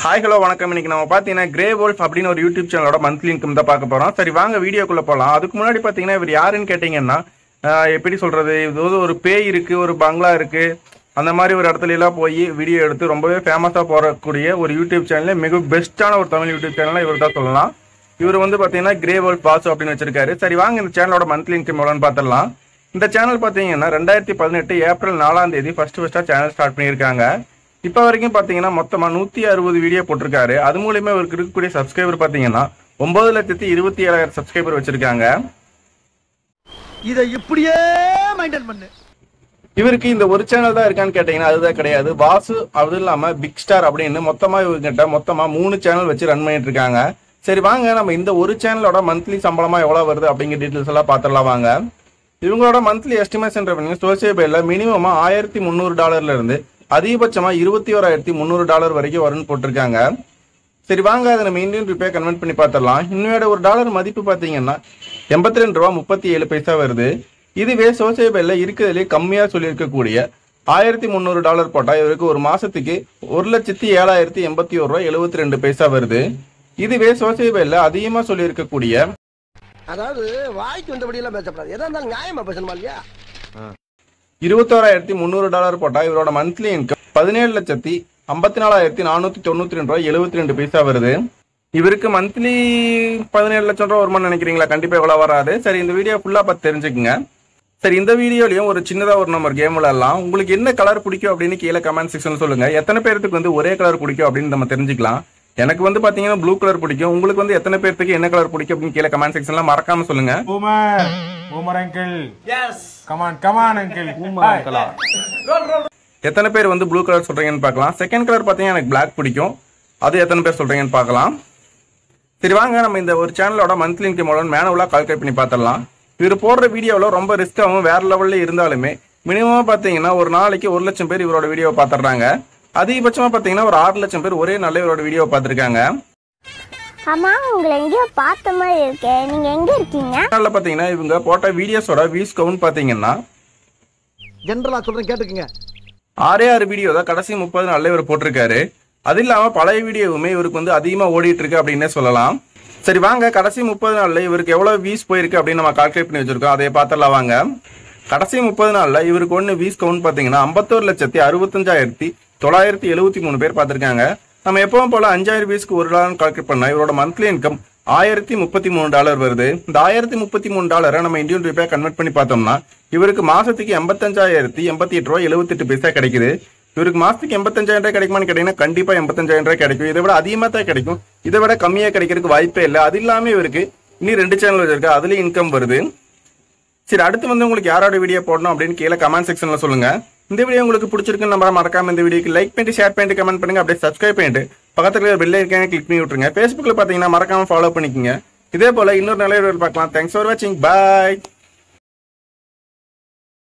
Hi hello வணக்கம் இன்னைக்கு நம்ம பார்த்தீங்கன்னா கிரே வோல்ஃப் அப்படின்னு ஒரு யூடியூப் சேனலோட மந்த்லி இன்கம் தான் பார்க்க போறோம் சரி வாங்க வீடியோக்குள்ள போகலாம் அதுக்கு முன்னாடி பார்த்தீங்கன்னா இவர் யாருன்னு கேட்டிங்கன்னா ஆஹ், எப்படி சொல்றது இது வந்து ஒரு பேய் இருக்கு ஒரு பங்களா இருக்கு அந்த மாதிரி ஒரு இடத்துல எல்லாம் போய் வீடியோ எடுத்து ரொம்பவே ஃபேமஸாக போகக்கூடிய ஒரு யூடியூப் சேனல் மிக பெஸ்ட்டான ஒரு தமிழ் யூடியூப் சேனல் இவர் தான் சொல்லலாம் இவர் வந்து பார்த்தீங்கன்னா கிரே வேர்ல்ட் பாசு அப்படின்னு வச்சிருக்காரு சரி வாங்க இந்த சேனலோட மந்த்லி இன்கம் எவ்வளோன்னு பார்த்துடலாம் இந்த சேனல் பார்த்தீங்கன்னா ரெண்டாயிரத்தி பதினெட்டு ஏப்ரல் நாலாம் தேதி ஃபர்ஸ்ட் ஃபர்ஸ்ட்டாக சேனல் ஸ்டார்ட் பண்ணியிருக்காங்க இப்போ வரைக்கும் பார்த்தீங்கன்னா மொத்தமாக நூற்றி அறுபது வீடியோ போட்டிருக்காரு அது மூலியமா இவருக்கு இருக்கக்கூடிய சப்ஸ்கிரைபர் பார்த்தீங்கன்னா ஒன்பது லட்சத்தி இருபத்தி ஏழாயிரம் சப்ஸ்கிரைபர் வச்சிருக்காங்க இதை இப்படியே மெயின்டைன் பண்ணு இவருக்கு இந்த ஒரு சேனல் தான் இருக்கான்னு கேட்டீங்கன்னா அதுதான் கிடையாது வாசு அது இல்லாம பிக் ஸ்டார் அப்படின்னு மொத்தமா இவங்ககிட்ட மொத்தமா மூணு சேனல் வச்சு ரன் பண்ணிட்டு இருக்காங்க சரி வாங்க நம்ம இந்த ஒரு சேனலோட மந்த்லி சம்பளமா எவ்வளவு வருது அப்படிங்கிற டீட்டெயில்ஸ் எல்லாம் பார்த்துடலாம் வாங்க இவங்களோட மந்த்லி எஸ்டிமேஷன் ரெவன்யூ சோசியல் பேல மினிமமா ஆயிரத்தி முந்நூறு டாலர்ல இருந்து அதிகபட்சமா இருபத்தி ஓராயிரத்தி முந்நூறு டாலர் வரைக்கும் வரும்னு போட்டிருக்காங்க சரி வாங்க அதை நம்ம இந்தியன் ருபியா கன்வெர்ட் பண்ணி பார்த்துடலாம் இன்னையோட ஒரு டாலர் மதிப்பு பார்த்தீங்கன்னா எண்பத்தி ரெண்டு ரூபா முப்பத்தி ஏழு பைசா வருது இதுவே சோசியபேல இருக்கிறதுலே கம்மியா சொல்லியிருக்கக்கூடிய ஆயிரத்தி முந்நூறு டாலர் போட்டா இவருக்கு ஒரு மாசத்துக்கு ஒரு லட்சத்தி ஏழாயிரத்தி எண்பத்தி ஒரு ரூபா எழுபத்தி ரெண்டு பைசா வருது இதுவே சோசியபேல அதிகமா சொல்லியிருக்கக்கூடிய அதாவது வாய்க்கு வந்தபடி எல்லாம் பேசப்படாது எதா இருந்தாலும் நியாயமா பேசணுமா இல்லையா இருபத்தோராயிரத்தி முந்நூறு டாலர் போட்டா இவரோட மந்த்லி இன்கம் பதினேழு லட்சத்தி ஐம்பத்தி நாலாயிரத்தி நானூத்தி தொண்ணூத்தி ரெண்டு ரூபாய் எழுபத்தி ரெண்டு பைசா வருது இவருக்கு மந்த்லி பதினேழு லட்சம் ரூபா வருமானு நினைக்கிறீங்களா கண்டிப்பா இவ்வளவு வராது சரி இந்த வீடியோ ஃபுல்லா பார்த்து தெரிஞ்சுக்குங்க சரி இந்த வீடியோலயும் ஒரு சின்னதா ஒரு நம்பர் கேம் விளையாடலாம் உங்களுக்கு என்ன கலர் பிடிக்கும் அப்படின்னு கீழே கமெண்ட் செக்ஷன் சொல்லுங்க எத்தனை பேருக்கு வந்து ஒரே கலர் பிடிக்கும் அப்படின்னு நம்ம தெரிஞ்சுக்கலாம் எனக்கு வந்து பாத்தீங்கன்னா ப்ளூ கலர் பிடிக்கும் உங்களுக்கு வந்து எத்தனை பேருக்கு என்ன கலர் பிடிக்கும் அப்படின்னு கீழே கமெண்ட் செக்ஷன்ல மறக்காம சொல்லுங்க Boomer! Boomer uncle! Yes! Come on, come on, uncle! Boomer uncle. எத்தனை பேர் வந்து ப்ளூ கலர் சொல்றீங்கன்னு பார்க்கலாம் செகண்ட் கலர் பார்த்தீங்கன்னா எனக்கு Black பிடிக்கும் அது எத்தனை பேர் சொல்றீங்கன்னு பார்க்கலாம் சரி வாங்க நம்ம இந்த ஒரு சேனலோட மந்த்லி இன்கம் எவ்வளோன்னு மேனுவலாக கால்குலேட் பண்ணி பார்த்துடலாம் இவர் போடுற வீடியோவில் ரொம்ப ரிஸ்க்காகவும் வேற லெவலில் இருந்தாலுமே மினிமமாக பார்த்தீங்கன்னா ஒரு நாளைக்கு ஒரு லட்சம் பேர் இவரோட வீடியோவை பார்த்துடுறாங்க அதிகபட்சமாக பார்த்தீங்கன்னா ஒரு ஆறு லட்சம் பேர் ஒரே நாளில் இவரோட வீடியோவை பார்த்துருக்காங்க அம்மா உங்களை எங்கேயோ பார்த்த மாதிரி இருக்கே நீங்க எங்க இருக்கீங்க சேனலில் பார்த்தீங்கன்னா இவங்க போட்ட வீடியோஸோட வியூஸ் கவுண்ட் பார்த்தீங்கன்னா ஜென்ரலா சொல்றேன் கேட்டுக்குங்க ஆறே ஆறு வீடியோ தான் கடைசி முப்பது நாள்ல இவர் போட்டிருக்காரு அது இல்லாம பழைய வீடியோவுமே இவருக்கு வந்து அதிகமா ஓடிட்டு இருக்கு அப்படின்னே சொல்லலாம் சரி வாங்க கடைசி முப்பது நாள்ல இவருக்கு எவ்வளவு வீஸ் போயிருக்கு அப்படின்னு நம்ம கால்குலேட் பண்ணி வச்சிருக்கோம் அதை பார்த்துடலாம் வாங்க கடைசி முப்பது நாள்ல இவருக்கு ஒன்று வீஸ் கவுண்ட் பாத்தீங்கன்னா ஐம்பத்தோரு லட்சத்தி அறுபத்தஞ்சாயிரத்தி தொள்ளாயிரத்தி எழுபத்தி மூணு பேர் பார்த்திருக்காங்க நம்ம எப்பவும் போல அஞ்சாயிரம் வீஸ்க்கு ஒரு டாலர் கால்குலேட் பண்ணா இவரோட மந்த்லி இன்கம் ஆயிரத்தி முப்பத்தி மூணு டாலர் வருது இந்த ஆயிரத்தி முப்பத்தி மூணு டாலரை நம்ம இந்தியன் ரூபாய் கன்வெர்ட் பண்ணி பார்த்தோம்னா இவருக்கு மாசத்துக்கு எண்பத்தஞ்சாயிரத்தி எண்பத்தி எட்டு ரூபாய் எழுபத்தெட்டு பைசா கிடைக்குது இவருக்கு மாசத்துக்கு எண்பத்தஞ்சாயிரம் ரூபாய் கிடைக்குமான்னு கேட்டீங்கன்னா கண்டிப்பா எண்பத்தஞ்சாயிரம் ரூபாய் கிடைக்கும் இதை விட அதிகமா தான் கிடைக்கும் இதை விட கம்மியா கிடைக்கிறதுக்கு வாய்ப்பே இல்லை அது இல்லாம இவருக்கு இன்னும் ரெண்டு சேனல் வச்சிருக்கு அதுலயும் இன்கம் வருது சரி அடுத்து வந்து உங்களுக்கு யாரோட வீடியோ போடணும் அப்படின்னு கீழே கமெண்ட் செக்ஷன்ல சொல்லுங்க இந்த வீடியோ உங்களுக்கு பிடிச்சிருக்குன்னு நம்பரை மறக்காம இந்த வீடியோக்கு லைக் பண்ணிட்டு ஷேர் பண்ணிட்டு கமெண்ட் பண்ணுங்க அப்படியே சப்ஸ்கிரைப் பண்ணிட்டு பக்கத்துல பெல் ஐக்கான கிளிக் பண்ணி விட்டுருங்க ஃபேஸ்புக்ல பாத்தீங்கன்னா மறக்காம ஃபாலோ பண்ணிக்கோங்க இதே போல இன்னொரு நல்ல வீடியோ பார்க்கலாம் தேங்க்ஸ் ஃபார் வாட்சிங் பாய்